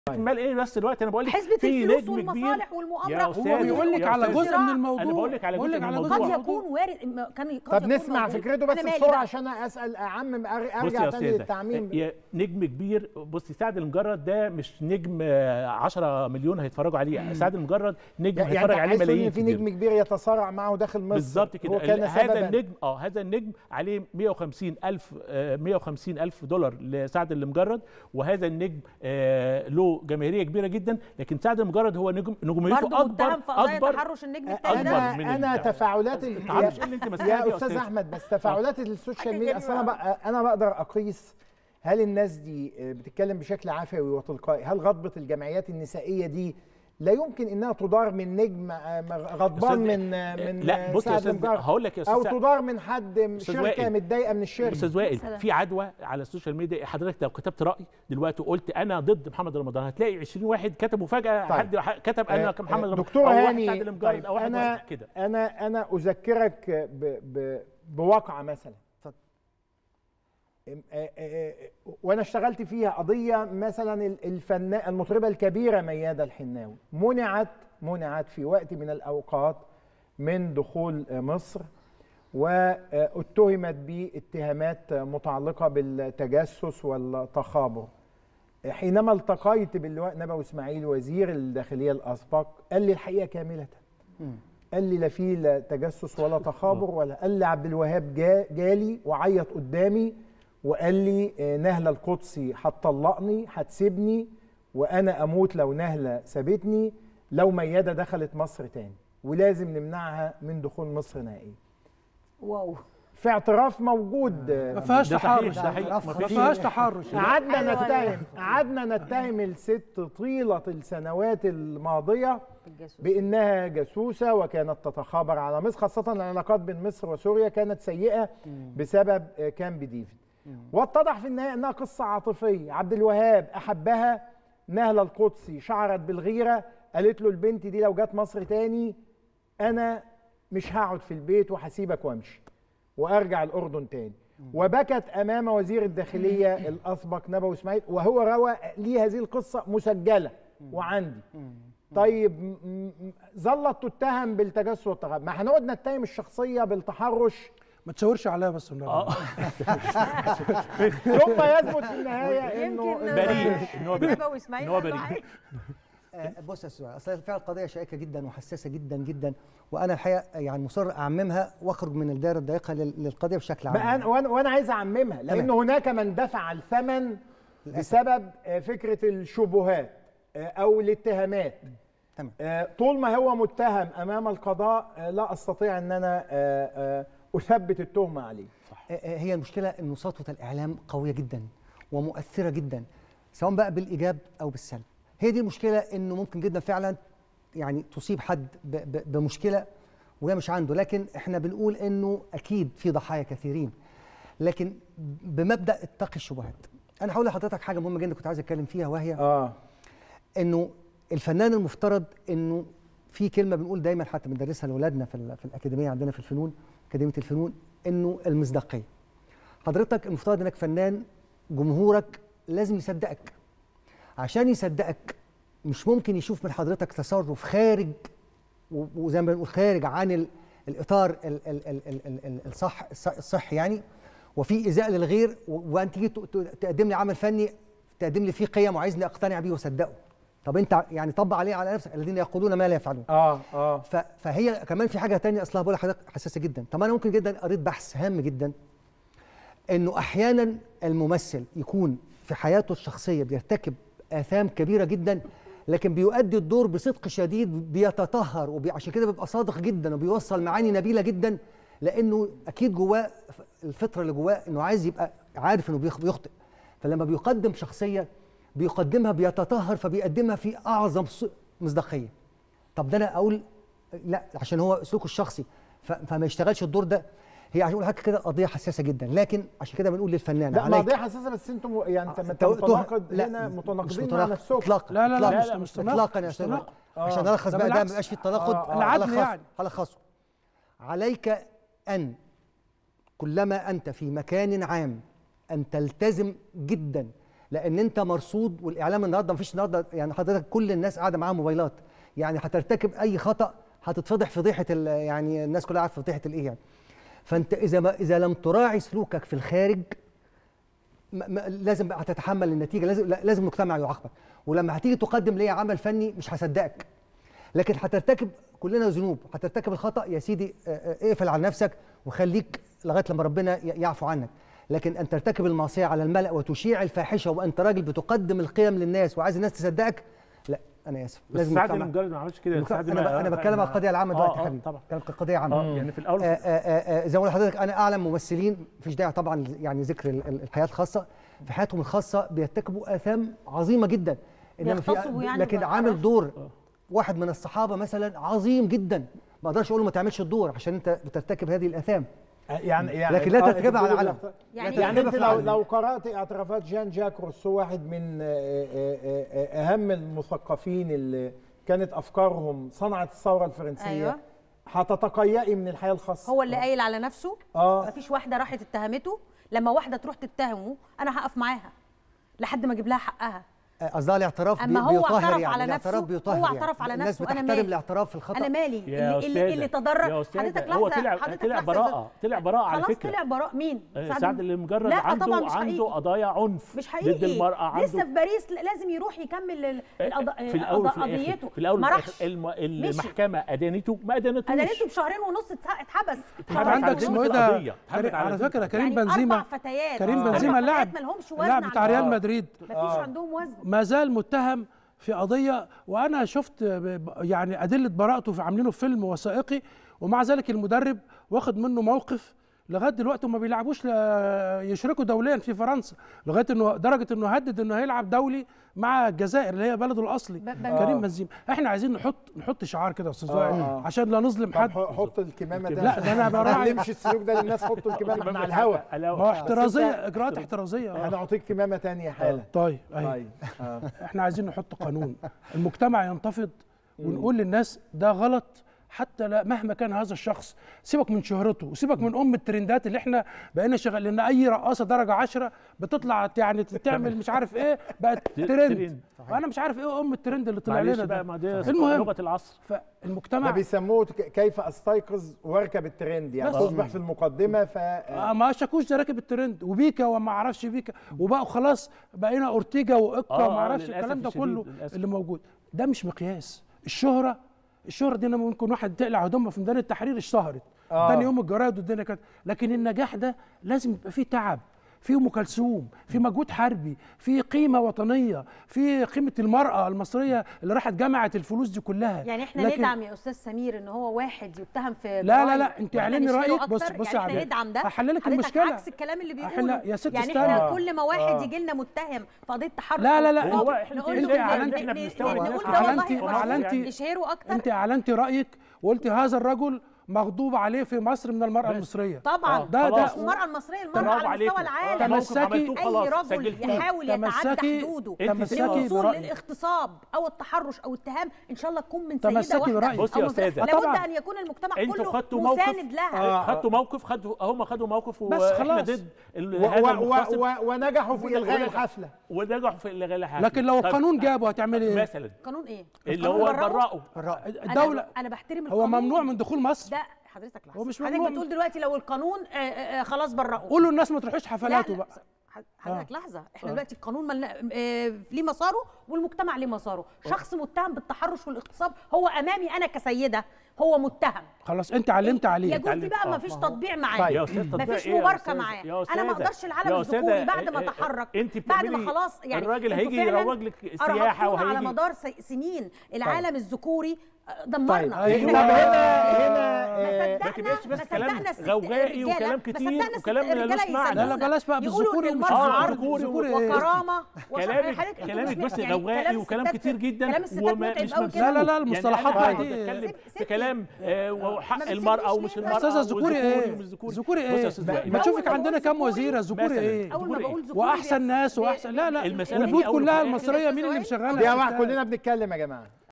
المال ايه بس دلوقتي انا بقول لك حسبة في الفلوس نجم كبير والمصالح يا والمؤامرة أستاذ، هو بيقول لك يا على أستاذ، جزء من الموضوع انا بقول لك على بقول جزء لك من على الموضوع جزء قد يكون وارد م- كان قد طب يكون نسمع موجود. فكرته بس أنا مالي بسرعه بقى. عشان اسال اعمم أر- بص ارجع يا تاني استاذ للتعميم يا نجم كبير بصي سعد المجرد ده مش نجم آه، 10 مليون هيتفرجوا عليه سعد المجرد نجم يعني هيتفرج انت عليه عايز تقول ملايين ان في كتير. نجم كبير يتصارع معه داخل مصر بالظبط كده هو كان ال- هذا سببا النجم اه هذا النجم عليه 150 الف آه 150 الف دولار لسعد المجرد وهذا النجم آه له جماهيريه كبيره جدا لكن سعد المجرد هو نجم نجوميته برضه اكبر متهم في قضايا اكبر تحرش النجم التاني أكبر ده انا من انا ال- تفاعلات ال- تعرفش ايه اللي انت ماسكها يا دي استاذ أستاذ؟ احمد بس تفاعلات السوشيال حاجة ميديا اصل انا جميلة. بقى انا بقدر اقيس هل الناس دي بتتكلم بشكل عفوي وتلقائي هل غضبة الجمعيات النسائيه دي لا يمكن انها تدار من نجم غضبان أستاذ- من من لا بص يا سعد استاذ المجرد. هقول لك يا استاذ او سعد. تدار من حد أستاذ شركه وائل. متضايقه من الشركه استاذ وائل مثلاً. في عدوى على السوشيال ميديا حضرتك لو كتبت راي دلوقتي وقلت انا ضد محمد رمضان هتلاقي 20 واحد كتبوا فجاه طيب. حد ح- كتب انا آه، كمحمد رمضان دكتور أو واحد هاني سعد المجرد طيب او واحد انا واحد كده انا انا اذكرك ب ب بواقعه مثلا اتفضل. أم- آه، آه، آه، وانا اشتغلت فيها قضيه مثلا ال- الفنان المطربه الكبيره مياده الحناوي منعت منعت في وقت من الاوقات من دخول آه، مصر واتهمت باتهامات متعلقه بالتجسس والتخابر حينما التقيت باللواء نبوي اسماعيل وزير الداخليه الاسبق قال لي الحقيقه كامله قال لي لا في لا تجسس ولا تخابر ولا قال لي عبد الوهاب جا جالي وعيط قدامي وقال لي آه، نهله القدسي هتطلقني هتسيبني وانا اموت لو نهله سابتني لو مياده دخلت مصر تاني ولازم نمنعها من دخول مصر نهائيا واو في اعتراف موجود آه، ما فيهاش ده صحيح تحرش ده حقيقي ما ما فيهاش تحرش قعدنا أيوة، نتهم أيوة. قعدنا نتهم الست طيله السنوات الماضيه الجاسوس. بانها جاسوسه وكانت تتخابر على مصر خاصه العلاقات بين مصر وسوريا كانت سيئه بسبب آه، كامب ديفيد واتضح في النهايه انها قصه عاطفيه عبد الوهاب احبها نهله القدسي شعرت بالغيره قالت له البنت دي لو جت مصر تاني انا مش هقعد في البيت وهسيبك وامشي وارجع الاردن تاني وبكت امام وزير الداخليه الاسبق نبوي اسماعيل وهو روى لي هذه القصه مسجله وعندي طيب م- م- ظلت تتهم بالتجسس والتخابر ما هنقعد نتهم الشخصيه بالتحرش ما تشاورش عليها بس النبي ثم يثبت في النهايه انه يمكن بريء ان هو بريء نبوي اسماعيل إن هو قال له بريء. عادي. آه، بص يا سؤال اصل فعلا القضيه شائكه جدا وحساسه جدا جدا وانا الحقيقه يعني مصر اعممها واخرج من الدائره الضيقه لل- للقضيه بشكل عام بقى أنا وانا وانا عايز اعممها لان تمام. هناك من دفع الثمن للأسف. بسبب آه، فكره الشبهات آه، او الاتهامات تمام آه، طول ما هو متهم امام القضاء آه، لا استطيع ان انا آه، آه، اثبت التهمه عليه آه، آه، هي المشكله انه سطوه الاعلام قويه جدا ومؤثره جدا سواء بقى بالايجاب او بالسلب هي دي المشكله انه ممكن جدا فعلا يعني تصيب حد ب- ب- بمشكله وهي مش عنده لكن احنا بنقول انه اكيد في ضحايا كثيرين لكن بمبدا اتقي الشبهات انا هقول لحضرتك حاجه مهمه جدا كنت عايز اتكلم فيها وهي اه انه الفنان المفترض انه في كلمه بنقول دايما حتى بندرسها لاولادنا في, ال- في الاكاديميه عندنا في الفنون اكاديميه الفنون انه المصداقيه حضرتك المفترض انك فنان جمهورك لازم يصدقك عشان يصدقك مش ممكن يشوف من حضرتك تصرف خارج و- وزي ما بنقول خارج عن ال- الاطار ال- ال- ال- ال- ال- ال- الصح الص- الصح يعني وفي ايذاء للغير و- وانت تيجي ت- ت- تقدم لي عمل فني تقدم لي فيه قيم وعايزني اقتنع بيه واصدقه طب انت يعني طبق عليه على نفسك الذين يقولون ما لا يفعلون اه اه ف- فهي كمان في حاجه تانية اصلها بقول لحضرتك حساسه جدا طب انا ممكن جدا قريت بحث هام جدا انه احيانا الممثل يكون في حياته الشخصيه بيرتكب اثام كبيره جدا لكن بيؤدي الدور بصدق شديد بيتطهر وعشان كده بيبقى صادق جدا وبيوصل معاني نبيله جدا لانه اكيد جواه الفطره اللي جواه انه عايز يبقى عارف انه بيخ- بيخطئ فلما بيقدم شخصيه بيقدمها بيتطهر فبيقدمها في اعظم ص- مصداقيه طب ده انا اقول لا عشان هو سلوكه الشخصي ف- فما يشتغلش الدور ده هي عشان اقول حاجه كده قضيه حساسه جدا لكن عشان كده بنقول للفنان لا عليك قضيه حساسه بس انتم م- يعني انت أنت انت قلت- متناقض لا، هنا مش متناقضين مع متناقض. نفسكم اطلاقا لا لا لا إطلاقاً. مش- مش تناقض. اطلاقا يا مش استاذ تناقض. عشان آه. الخص ده بقى ده ما بالعكس. يبقاش فيه التناقض آه، آه. العدل هلخصه- يعني. هلخصه عليك ان كلما انت في مكان عام ان تلتزم جدا لان انت مرصود والاعلام النهارده مفيش النهارده يعني حضرتك كل الناس قاعده معاها موبايلات يعني هترتكب اي خطا هتتفضح فضيحه ال- يعني الناس كلها عارفه فضيحه الايه يعني فانت اذا ما اذا لم تراعي سلوكك في الخارج ما ما لازم بقى هتتحمل النتيجه لازم لا- لازم المجتمع يعاقبك ولما هتيجي تقدم لي عمل فني مش هصدقك لكن هترتكب كلنا ذنوب هترتكب الخطا يا سيدي آه، آه، اقفل على نفسك وخليك لغايه لما ربنا ي- يعفو عنك لكن ان ترتكب المعصيه على الملا وتشيع الفاحشه وانت راجل بتقدم القيم للناس وعايز الناس تصدقك لا انا اسف بس سعد المجتمع- المجرد ما عملش كده المجتمع- سعد انا ب- ما- انا بتكلم على القضيه العامه دلوقتي يا آه، حبيبي طبعا كانت القضيه عامه اه يعني في الاول آه، آه، آه، آه، زي ما قلت لحضرتك انا اعلم ممثلين مفيش داعي طبعا يعني ذكر ال- ال- الحياه الخاصه في حياتهم الخاصه بيرتكبوا اثام عظيمه جدا بيغتصبوا يعني لكن بالحرام. عامل دور واحد من الصحابه مثلا عظيم جدا ما اقدرش اقول له ما تعملش الدور عشان انت بترتكب هذه الاثام يعني يعني لكن لا آه، ترتكبها على أنت علم. بتقول- يعني يعني ترتكبها انت في لو العلم. لو قرات اعترافات جان جاك روسو واحد من آه، آه، آه، آه، اهم المثقفين اللي كانت افكارهم صنعت الثوره الفرنسيه أيوة. هتتقيئي من الحياه الخاصه هو اللي قايل على نفسه اه مفيش واحده راحت اتهمته لما واحده تروح تتهمه انا هقف معاها لحد ما اجيب لها حقها آه، قصدها الاعتراف أما بي- هو بيطهر اعترف يعني على الاعتراف نفسه، بيطهر هو يعني. اعترف على الناس نفسه، أنا بتحترم مالي. الاعتراف في الخطا انا مالي يا اللي, اللي, أستاذة، اللي تضرر يا أستاذة، حضرتك هو لحظه طلع حضرتك طلع لحظة. براءة طلع براءة على خلاص فكرة طلع براء مين آه، سعد المجرد لا عنده طبعا مش عنده حقيقي. قضايا عنف مش حقيقي ضد المرأة عنده لسه في باريس لازم يروح يكمل ال- القض- في الاول قض- في الاخر قضيته في الاول ما وفي راحش الآخر الم... مشي. المحكمه ادانته ما ادانتوش ادانته بشهرين ونص اتح- اتحبس اتحبس شهرين عندك ونص. اسمه ايه القضية. ده اتحبس كريم- على على فكره كريم يعني بنزيما اربع فتيات كريم أربع بنزيما فتيات لاعب ما لهمش وزن لاعب بتاع عندهم. ريال مدريد مفيش عندهم وزن ما زال متهم في قضيه وانا شفت ب- ب- يعني ادله براءته في عاملينه في فيلم وثائقي ومع ذلك المدرب واخد منه موقف لغايه دلوقتي ما بيلعبوش ل- يشركوا دوليا في فرنسا لغايه انه درجه انه هدد انه هيلعب دولي مع الجزائر اللي هي بلده الاصلي ب- ب- كريم بنزيما احنا عايزين نحط نحط شعار كده يا استاذ آه، وائل آه. عشان لا نظلم طب حد ح- حط الكمامه ده لا، ده أنا عشان ما براعي. نعلمش السلوك ده للناس حطوا الكمامه احنا على الهوا ما هو احترازيه اجراءات احترازيه آه. هنعطيك كمامه تانية حالا طيب أيوة. طيب آه. احنا عايزين نحط قانون المجتمع ينتفض ونقول للناس ده غلط حتى لا مهما كان هذا الشخص سيبك من شهرته وسيبك من ام الترندات اللي احنا بقينا شغال لان اي رقاصه درجه عشرة بتطلع يعني تعمل مش عارف ايه بقت ترند ترند. وانا مش عارف ايه ام الترند اللي طلع معلش لنا بقى ده ما دي المهم. لغه العصر ده فالمجتمع بيسموه ك- كيف استيقظ واركب الترند يعني بس. تصبح في المقدمه ف آه، ما شكوش ده راكب الترند وبيكا وما اعرفش بيكا وبقوا خلاص بقينا اورتيجا واكا آه، وما اعرفش للأسف الكلام ده الشديد، كله للأسف. اللي موجود ده مش مقياس الشهره الشهره دي أنا ممكن واحد تقلع هدومها في ميدان التحرير اشتهرت آه. تاني يوم الجرايد والدنيا كانت لكن النجاح ده لازم يبقى فيه تعب في ام كلثوم في مجهود حربي في قيمه وطنيه في قيمه المراه المصريه اللي راحت جمعت الفلوس دي كلها يعني احنا لكن- ندعم يا استاذ سمير ان هو واحد يتهم في لا لا جرائم لا انت وإحنا اعلني نشيله رايك بص أكتر؟ بص يعني يا احنا عبد ندعم ده هحل لك حضرتك المشكله عكس الكلام اللي احنا بيقوله يا ست يعني استنى. احنا آه. كل ما واحد آه. يجي لنا متهم في قضيه تحرش لا، لا، لا، أو هو اغتصاب، إحنا- نقول أنت له أعلنت- ن- إحنا ن- بنستوعب نقول الناس. ده والله أعلنتي- برافو، أعلنتي- نشهره اكتر انت اعلنتي رايك وقلت هذا الرجل مغضوب عليه في مصر من المراه بس. المصريه طبعا آه، ده- خلاص. ده- المراه المصريه المراه برافو على عليكم. مستوى العالم ده موقف تمسكي- عملتوه اي خلاص رجل سجلتوه. يحاول يتعدى تمسكي- حدوده تمسكي للوصول برأيك. للاغتصاب او التحرش او التهام ان شاء الله تكون من سيده تمسكي واحده برأيك. بصي يا أو من- أستاذة. لابد طبعاً. ان يكون المجتمع انتوا كله خدتوا موقف مساند لها آه. خدتوا موقف خدوا هم خدوا موقف بس واحنا خلاص. ضد ال- و- هذا و- المغتصب و- و- ونجحوا في الغاء ونجحوا. الحفله ونجحوا في الغاء الحاكم لكن لو القانون جابه هتعملي ايه مثلا قانون ايه اللي القانون هو برأه؟ برأه الدوله انا, أنا بحترم هو القانون ممنوع من دخول مصر ده حضرتك لحظه هو مش حضرتك ممنوع بتقول دلوقتي لو القانون آه، آه، آه، خلاص برأه قولوا الناس ما تروحوش حفلاته لا، بقى لا، حضرتك لحظه احنا دلوقتي القانون ملنا آه، ليه مساره والمجتمع ليه مساره شخص متهم بالتحرش والاغتصاب هو امامي انا كسيده هو متهم خلاص انت علمت عليه يجوز لي بقى آه. ما فيش تطبيع معاه طيب. يا استاذ تطبيق مفيش إيه يا مباركه أستاذة؟ معاه يا انا ما أستاذة، اقدرش العالم يا أستاذة، الذكوري بعد إيه- ما إيه- تحرك انت بعد بتعملي- ما خلاص يعني الراجل انتوا هيجي فعلاً يروج لك سياحه أرهقتونا على وهيجي مدار سي- سنين العالم الذكوري آه، طيب دمرنا أيوة. طب هنا هنا ما آه، ما تبقاش صدقنا بس ما كلام صدقنا الست- غوغائي الرجالة، وكلام ما كتير صدقنا الست- وكلام ملوش الرجالة معنى. لا، لا، يصدقونا. بلاش بقى يقولوا بالذكوري إن ومش المرأة آه، عرض ذكوري ذكوري إيه؟ وكرامه وش- كلامك حضرتك أنتوا كلامك مش- بس يعني غوغائي كلام وكلام الستات- كتير جدا كلام الستات وما- متعب مش قوي مفهوم. كده. لا، لا، لا، المصطلحات يعني بقى أنا دي- بتكلم في سيبني. كلام آه، وحق ما المرأة بتسيبنيش ومش ليه؟ يا استاذه المرأة الذكوري والذكوري ايه ومش الذكوري ذكوري بص يا ايه أستاذ لا، زكي، ما أول تشوفك ما عندنا بقول كام ذكوري، وزيره ذكوري مثلاً. ايه اول ما ذكوري بقول إيه؟ ذكوري واحسن بيحصل- ناس بي- واحسن لا لا المسألة البيوت في أول كلها وفي الآخر المصريه مين اللي أستاذ مشغلها يا ستات؟ واحد كلنا بنتكلم يا جماعه